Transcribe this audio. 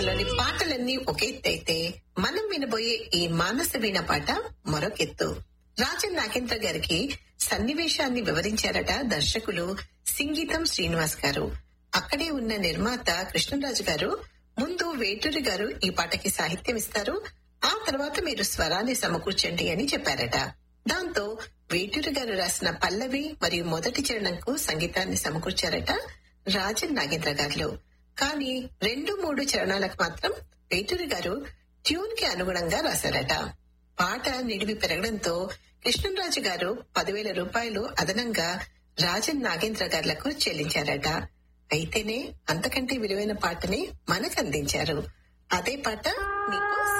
సినిమాలోని పాటలన్నీ ఒక ఎత్తైతే మనం వినబోయే ఈ మానస వీణ పాట మరొకెత్తు రాజన్ నాగేంద్ర గారికి సన్నివేశాన్ని వివరించారట దర్శకులు సింగీతం శ్రీనివాస్ గారు అక్కడే ఉన్న నిర్మాత కృష్ణరాజు గారు ముందు వేటూరి గారు ఈ పాటకి సాహిత్యం ఇస్తారు ఆ తర్వాత మీరు స్వరాన్ని సమకూర్చండి అని చెప్పారట దాంతో వేటూరి గారు రాసిన పల్లవి మరియు మొదటి చరణంకు సంగీతాన్ని సమకూర్చారట రాజన్ నాగేంద్ర గారు కానీ రెండు మూడు చరణాలకు మాత్రం వేటూరి గారు ట్యూన్ కి అనుగుణంగా రాశారట పాట నిడివి పెరగడంతో కృష్ణంరాజు గారు పదివేల రూపాయలు అదనంగా రాజన్ నాగేంద్ర గారులకు చెల్లించారట అయితేనే అంతకంటే విలువైన పాటని మనకు అందించారు అదే పాట మీకు